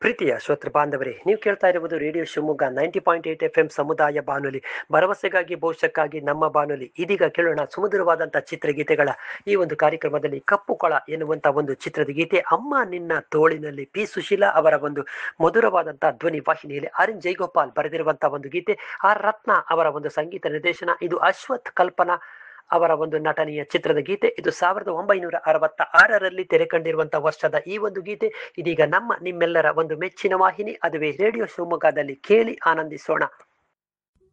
ಪ್ರೀತಿಯ ಶ್ರೋತೃ ಬಾಂಧವರೇ ನೀವು ಕೇಳ್ತಾ ಇರುವುದು radio Shivamogga ninety point eight F M ಸಮುದಾಯ ಬಾನುಲಿ ಭರವಸೆಗಾಗಿ ಭವಿಷ್ಯಕ್ಕಾಗಿ ನಮ್ಮ ಬಾನುಲಿ ಇದೀಗ ಕೇಳೋಣ ಸುಮಧುರವಾದಂತಹ ಚಿತ್ರಗೀತೆಗಳ ಈ ಒಂದು ಕಾರ್ಯಕ್ರಮದಲ್ಲಿ ಕಪ್ಪು ಕೊಳ ಎನ್ನುವಂತ ಒಂದು ಚಿತ್ರದ ಗೀತೆ ಅಮ್ಮ ನಿನ್ನ ತೋಳಿನಲ್ಲಿ ಪಿ ಸುಶೀಲಾ ಅವರ ಒಂದು ಮಧುರವಾದಂತಹ ಧ್ವನಿ ವಾಹಿನಿಯಲ್ಲಿ ಆರ್ ಎನ್ ಜೈಗೋಪಾಲ್ ಬರೆದಿರುವಂತಹ ಒಂದು ಗೀತೆ ಆರ್ ರತ್ನ ಅವರ ಒಂದು ಸಂಗೀತ ನಿರ್ದೇಶನ ಇದು ಅಶ್ವಥ್ ಕಲ್ಪನಾ ಅವರ ಒಂದು ನಟನೆಯ ಚಿತ್ರದ ಗೀತೆ ಇದು ಸಾವಿರದ ಒಂಬೈನೂರ ಅರವತ್ತ ಆರರಲ್ಲಿ ತೆರೆ ಕಂಡಿರುವಂತಹ ವರ್ಷದ ಈ ಒಂದು ಗೀತೆ ಇದೀಗ ನಮ್ಮ ನಿಮ್ಮೆಲ್ಲರ ಒಂದು ಮೆಚ್ಚಿನ ವಾಹಿನಿ ಅದುವೇ ರೇಡಿಯೋ ಶಿವಮೊಗ್ಗದಲ್ಲಿ ಕೇಳಿ ಆನಂದಿಸೋಣ